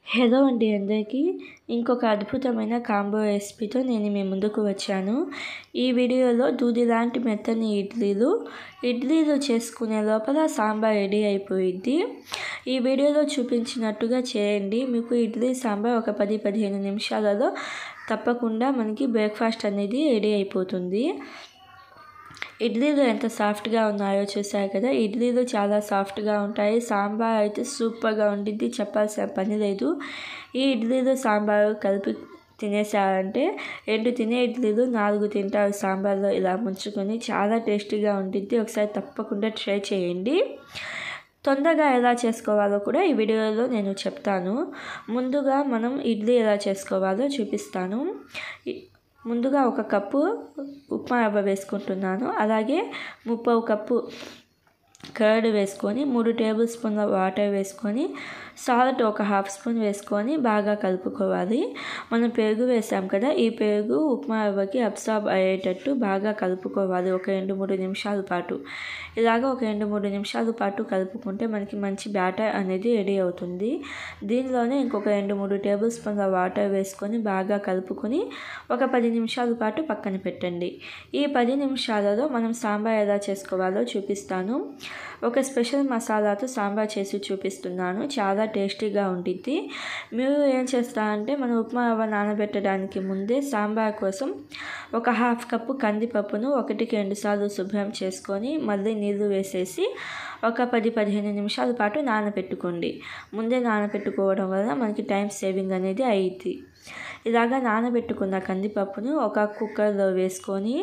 hello అండి అందరికీ ఇంకొక అద్భుతమైన కాంబో రెసిపీతో నేను మీ ముందుకు వచ్చాను ఈ వీడియోలో దూది లాంటి మెత్తని ఇడ్లీలు ఇడ్లీలు చేసుకునే లోపల సాంబార్ రెడీ అయిపోయిద్ది ఈ వీడియోలో చూపించినట్టుగా చేయండి మీకు ఇడ్లీ సాంబార్ ఒక పది పదిహేను నిమిషాలలో తప్పకుండా మనకి బ్రేక్ఫాస్ట్ అనేది రెడీ అయిపోతుంది ఇడ్లీలు ఎంత సాఫ్ట్గా ఉన్నాయో చూసారు కదా ఇడ్లీలు చాలా సాఫ్ట్గా ఉంటాయి సాంబార్ అయితే సూపర్గా ఉండిద్ది చెప్పాల్సిన పని లేదు ఈ ఇడ్లీలు సాంబారు కలిపి తినేసారంటే రెండు తినే ఇడ్లీలు నాలుగు తింటారు సాంబార్లో ఇలా ముంచుకొని చాలా టేస్టీగా ఉండిద్ది ఒకసారి తప్పకుండా ట్రై చేయండి తొందరగా ఎలా చేసుకోవాలో కూడా ఈ వీడియోలో నేను చెప్తాను ముందుగా మనం ఇడ్లీ ఎలా చేసుకోవాలో చూపిస్తాను ముందుగా ఒక కప్పు ఉప్మా రవ్వ వేసుకుంటున్నాను అలాగే ముప్పై కప్పు కర్డ్ వేసుకొని మూడు టేబుల్ స్పూన్ల వాటర్ వేసుకొని సాల్ట్ ఒక హాఫ్ స్పూన్ వేసుకొని బాగా కలుపుకోవాలి మనం పెరుగు వేసాం కదా ఈ పెరుగు ఉప్మా రవ్వకి అబ్సార్బ్ అయ్యేటట్టు బాగా కలుపుకోవాలి ఒక రెండు మూడు నిమిషాల పాటు ఇలాగ ఒక రెండు మూడు నిమిషాల పాటు కలుపుకుంటే మనకి మంచి బ్యాటర్ అనేది రెడీ అవుతుంది దీనిలోనే ఇంకొక రెండు మూడు టేబుల్ స్పూన్ల వాటర్ వేసుకొని బాగా కలుపుకొని ఒక పది నిమిషాల పాటు పక్కన పెట్టండి ఈ పది నిమిషాలలో మనం సాంబార్ ఎలా చేసుకోవాలో చూపిస్తాను ఒక స్పెషల్ మసాలాతో సాంబార్ చేసి చూపిస్తున్నాను చాలా టేస్టీగా ఉండిద్ది మీరు ఏం చేస్తారంటే మనం ఉప్మా రవ్వ నానబెట్టడానికి ముందే సాంబార్ కోసం ఒక హాఫ్ కప్పు కందిపప్పును ఒకటికి రెండు సార్లు శుభ్రం చేసుకొని మళ్ళీ నీళ్ళు వేసేసి ఒక పది పదిహేను నిమిషాల పాటు నానబెట్టుకోండి ముందే నానబెట్టుకోవడం వల్ల మనకి టైం సేవింగ్ అనేది అయ్యిద్ది ఇలాగా నానబెట్టుకున్న కందిపప్పును ఒక కుక్కర్లో వేసుకొని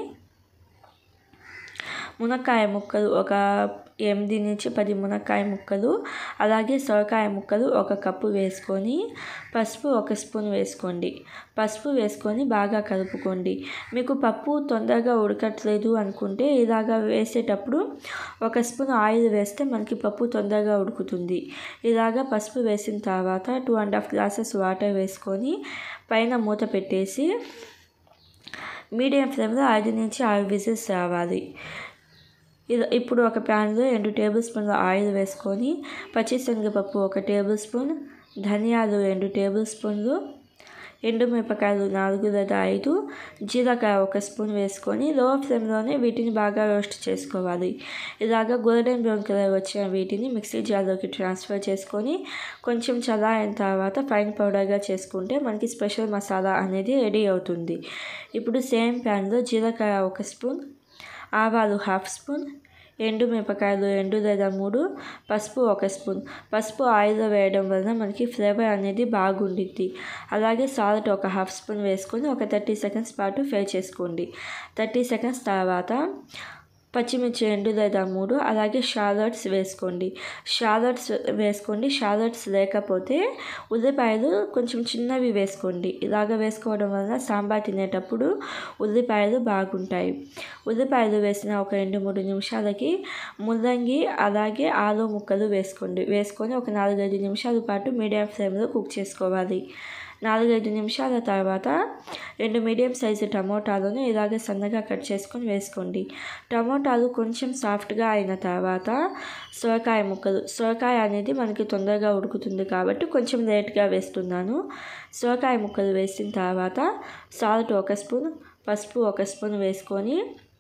మునక్కాయ ముక్కలు ఒక ఎనిమిది నుంచి పది మునక్కాయ ముక్కలు అలాగే సొరకాయ ముక్కలు ఒక కప్పు వేసుకొని పసుపు ఒక స్పూన్ వేసుకోండి పసుపు వేసుకొని బాగా కలుపుకోండి మీకు పప్పు తొందరగా ఉడకట్లేదు అనుకుంటే ఇలాగా వేసేటప్పుడు ఒక స్పూన్ ఆయిల్ వేస్తే మనకి పప్పు తొందరగా ఉడుకుతుంది ఇలాగా పసుపు వేసిన తర్వాత two and half glasses water వేసుకొని పైన మూత పెట్టేసి మీడియం ఫ్లేమ్లో ఐదు నుంచి ఆరు విజిల్స్ రావాలి ఇప్పుడు ఒక ప్యాన్లో రెండు టేబుల్ స్పూన్ల ఆయిల్ వేసుకొని పచ్చిశనగపప్పు ఒక టేబుల్ స్పూన్ ధనియాలు రెండు టేబుల్ స్పూన్లు ఎండుమిరపకాయలు నాలుగు లేదా ఐదు జీలకాయ ఒక స్పూన్ వేసుకొని లో ఫ్లేమ్లోనే వీటిని బాగా రోస్ట్ చేసుకోవాలి ఇలాగ గోల్డెన్ బ్రౌన్ కలర్ వచ్చిన వీటిని మిక్సీ జార్లోకి ట్రాన్స్ఫర్ చేసుకొని కొంచెం చల్లారిన తర్వాత ఫైన్ పౌడర్గా చేసుకుంటే మనకి స్పెషల్ మసాలా అనేది రెడీ అవుతుంది ఇప్పుడు సేమ్ ప్యాన్లో జీలకాయ ఒక స్పూన్ ఆవాలు హాఫ్ స్పూన్ ఎండు మిరపకాయలు రెండు లేదా మూడు పసుపు ఒక స్పూన్ పసుపు ఆయిల్లో వేయడం వలన మనకి ఫ్లేవర్ అనేది బాగుండిద్ది అలాగే సాల్ట్ ఒక హాఫ్ స్పూన్ వేసుకొని ఒక థర్టీ సెకండ్స్ పాటు ఫ్రై చేసుకోండి థర్టీ సెకండ్స్ తర్వాత పచ్చిమిర్చి రెండు లేదా మూడు అలాగే షాలట్స్ వేసుకోండి షాలట్స్ వేసుకోండి షాలట్స్ లేకపోతే ఉల్లిపాయలు కొంచెం చిన్నవి వేసుకోండి ఇలాగ వేసుకోవడం వలన సాంబార్ తినేటప్పుడు ఉల్లిపాయలు బాగుంటాయి ఉల్లిపాయలు వేసిన ఒక రెండు మూడు నిమిషాలకి ముల్లంగి అలాగే ఆలు ముక్కలు వేసుకోండి వేసుకొని ఒక నాలుగైదు నిమిషాల పాటు మీడియం ఫ్లేమ్లో కుక్ చేసుకోవాలి నాలుగైదు నిమిషాల తర్వాత రెండు మీడియం సైజు టమోటాలను ఇలాగే సన్నగా కట్ చేసుకొని వేసుకోండి టమోటాలు కొంచెం సాఫ్ట్గా అయిన తర్వాత సొరకాయ ముక్కలు సొరకాయ అనేది మనకి తొందరగా ఉడుకుతుంది కాబట్టి కొంచెం లేట్గా వేస్తున్నాను సొరకాయ ముక్కలు వేసిన తర్వాత సాల్ట్ ఒక స్పూన్ పసుపు ఒక స్పూన్ వేసుకొని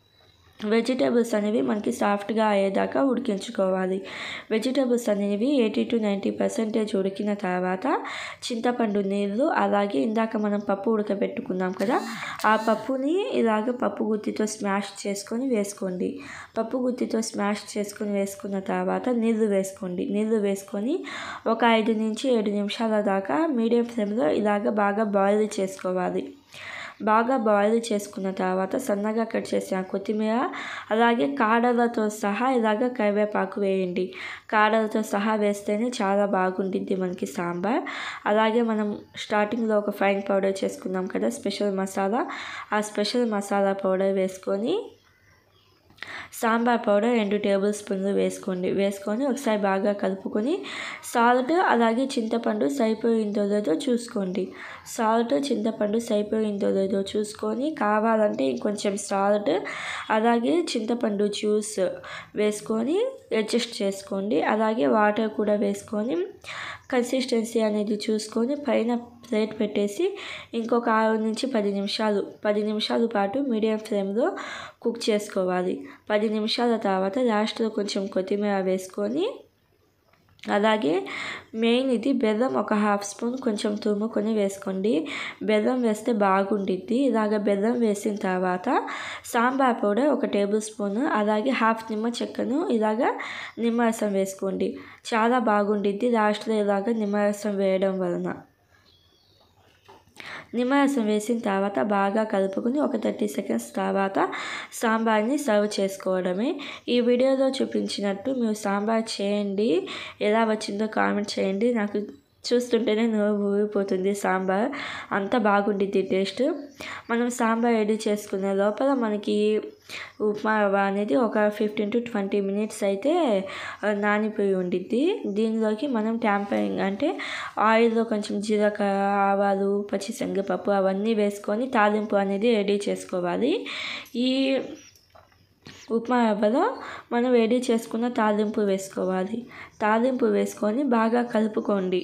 వెజిటేబుల్స్ అనేవి మనకి సాఫ్ట్గా అయ్యేదాకా ఉడికించుకోవాలి వెజిటేబుల్స్ అనేవి ఎయిటీ టు నైంటీ పర్సెంటేజ్ ఉడికిన తర్వాత చింతపండు నీళ్ళు అలాగే ఇందాక మనం పప్పు ఉడకబెట్టుకున్నాం కదా ఆ పప్పుని ఇలాగ పప్పు గుత్తితో స్మాష్ చేసుకొని వేసుకోండి పప్పు గుత్తితో స్మాష్ చేసుకొని వేసుకున్న తర్వాత నీళ్ళు వేసుకోండి నీళ్ళు వేసుకొని ఒక ఐదు నుంచి ఏడు నిమిషాల దాకా మీడియం ఫ్లేమ్లో ఇలాగ బాగా బాయిల్ చేసుకోవాలి బాగా బాయిల్ చేసుకున్న తర్వాత సన్నగా కట్ చేసిన కొత్తిమీర అలాగే కాడలతో సహా ఇలాగ కరివేపాకు వేయండి కాడలతో సహా వేస్తేనే చాలా బాగుంటుంది మనకి సాంబార్ అలాగే మనం స్టార్టింగ్లో ఒక ఫైన్ పౌడర్ చేసుకున్నాం కదా స్పెషల్ మసాలా ఆ స్పెషల్ మసాలా పౌడర్ వేసుకొని సాంబార్ పౌడర్ రెండు టేబుల్ స్పూన్లు వేసుకోండి వేసుకొని ఒకసారి బాగా కలుపుకొని సాల్ట్ అలాగే చింతపండు సరిపోయిందో లేదో చూసుకోండి సాల్ట్ చింతపండు సరిపోయిందో లేదో చూసుకొని కావాలంటే ఇంకొంచెం సాల్ట్ అలాగే చింతపండు జ్యూస్ వేసుకొని అడ్జస్ట్ చేసుకోండి అలాగే వాటర్ కూడా వేసుకొని కన్సిస్టెన్సీ అనేది చూసుకొని పైన ప్లేట్ పెట్టేసి ఇంకొక ఆరు నుంచి పది నిమిషాలు పది నిమిషాల పాటు మీడియం ఫ్లేమ్లో కుక్ చేసుకోవాలి పది నిమిషాల తర్వాత లాస్ట్లో కొంచెం కొత్తిమీర వేసుకొని అలాగే మెయిన్ ఇది బెల్లం ఒక హాఫ్ స్పూన్ కొంచెం తురుముకొని వేసుకోండి బెల్లం వేస్తే బాగుండిద్ది ఇలాగ బెల్లం వేసిన తర్వాత సాంబార్ పౌడర్ ఒక టేబుల్ స్పూన్ అలాగే హాఫ్ నిమ్మ చెక్కను ఇలాగ నిమ్మరసం వేసుకోండి చాలా బాగుండిద్ది లాస్ట్లో ఇలాగ నిమ్మరసం వేయడం వలన నిమ్మరసం వేసిన తర్వాత బాగా కలుపుకొని ఒక థర్టీ సెకండ్స్ తర్వాత సాంబార్ని సర్వ్ చేసుకోవడమే ఈ వీడియోలో చూపించినట్టు మీరు సాంబార్ చేయండి ఎలా వచ్చిందో కామెంట్ చేయండి నాకు చూస్తుంటేనే నోరు ఊరిపోతుంది సాంబార్ అంత బాగుండిద్ది టేస్ట్ మనం సాంబార్ రెడీ చేసుకునే లోపల మనకి ఉప్మా రవ్వ అనేది ఒక ఫిఫ్టీన్ టు ట్వంటీ మినిట్స్ అయితే నానిపోయి ఉండిద్ది దీనిలోకి మనం ట్యాంపరింగ్ అంటే ఆయిల్లో కొంచెం జీలకర్ర ఆవాలు పచ్చిశనగపప్పు అవన్నీ వేసుకొని తాలింపు అనేది రెడీ చేసుకోవాలి ఈ ఉప్మా రవ్వలో మనం రెడీ చేసుకున్న తాలింపు వేసుకోవాలి తాలింపు వేసుకొని బాగా కలుపుకోండి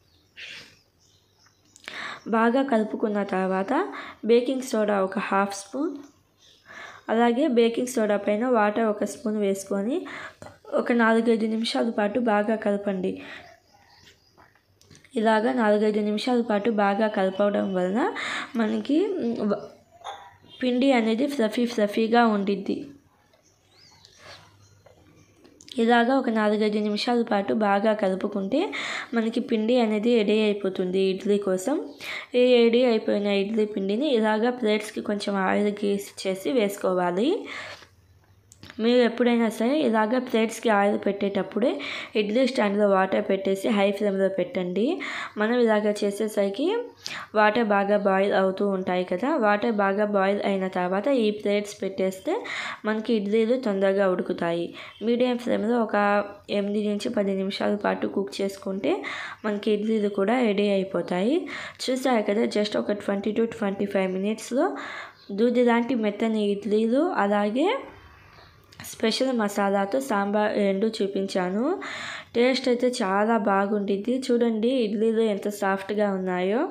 బాగా కలుపుకున్న తర్వాత బేకింగ్ సోడా ఒక హాఫ్ స్పూన్ అలాగే బేకింగ్ సోడా పైన వాటర్ ఒక స్పూన్ వేసుకొని ఒక నాలుగైదు నిమిషాల పాటు బాగా కలపండి ఇలాగా నాలుగైదు నిమిషాల పాటు బాగా కలపడం వలన మనకి పిండి అనేది ఫ్లఫీ ఫ్లఫీగా ఉండిద్ది ఇలాగా ఒక నాలుగైదు నిమిషాల పాటు బాగా కలుపుకుంటే మనకి పిండి అనేది రెడీ అయిపోతుంది ఇడ్లీ కోసం ఈ రెడీ అయిపోయిన ఇడ్లీ పిండిని ఇలాగా ప్లేట్స్కి కొంచెం ఆయిల్ గీస్ చేసి వేసుకోవాలి మీరు ఎప్పుడైనా సరే ఇలాగ ప్లేట్స్కి ఆయిల్ పెట్టేటప్పుడే ఇడ్లీ స్టాండ్లో వాటర్ పెట్టేసి హై ఫ్లేమ్లో పెట్టండి మనం ఇలాగ చేసేసరికి వాటర్ బాగా బాయిల్ అవుతూ ఉంటాయి కదా వాటర్ బాగా బాయిల్ అయిన తర్వాత ఈ ప్లేట్స్ పెట్టేస్తే మనకి ఇడ్లీలు తొందరగా ఉడుకుతాయి మీడియం ఫ్లేమ్లో ఒక ఎనిమిది నుంచి పది నిమిషాల పాటు కుక్ చేసుకుంటే మనకి ఇడ్లీలు కూడా రెడీ అయిపోతాయి చూసారు కదా జస్ట్ ఒక ట్వంటీ టు ట్వంటీ ఫైవ్ మినిట్స్లో దూది లాంటి మెత్తని ఇడ్లీలు అలాగే స్పెషల్ మసాలాతో సాంబార్ రెండు చూపించాను టేస్ట్ అయితే చాలా బాగుండిద్ది చూడండి ఇడ్లీలు ఎంత సాఫ్ట్గా ఉన్నాయో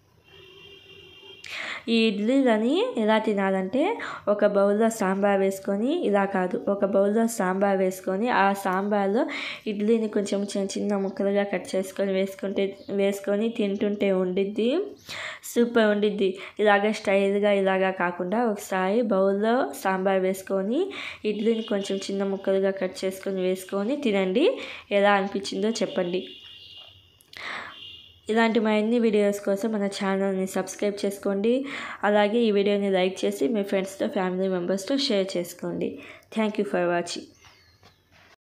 ఈ ఇడ్లీలని ఎలా తినాలంటే ఒక బౌల్లో సాంబార్ వేసుకొని ఇలా కాదు ఒక బౌల్లో సాంబార్ వేసుకొని ఆ సాంబార్లో ఇడ్లీని కొంచెం చిన్న చిన్న ముక్కలుగా కట్ చేసుకొని వేసుకుంటే వేసుకొని తింటుంటే ఉండిద్ది సూపర్ ఉండిద్ది ఇలాగ స్టైల్గా ఇలాగా కాకుండా ఒకసారి బౌల్లో సాంబార్ వేసుకొని ఇడ్లీని కొంచెం చిన్న ముక్కలుగా కట్ చేసుకొని వేసుకొని తినండి ఎలా అనిపించిందో చెప్పండి ఇలాంటి మరిన్ని వీడియోస్ కోసం మన ఛానల్ని సబ్స్క్రైబ్ చేసుకోండి అలాగే ఈ వీడియోని లైక్ చేసి మీ ఫ్రెండ్స్తో ఫ్యామిలీ మెంబర్స్తో షేర్ చేసుకోండి థ్యాంక్ యూ ఫర్ వాచింగ్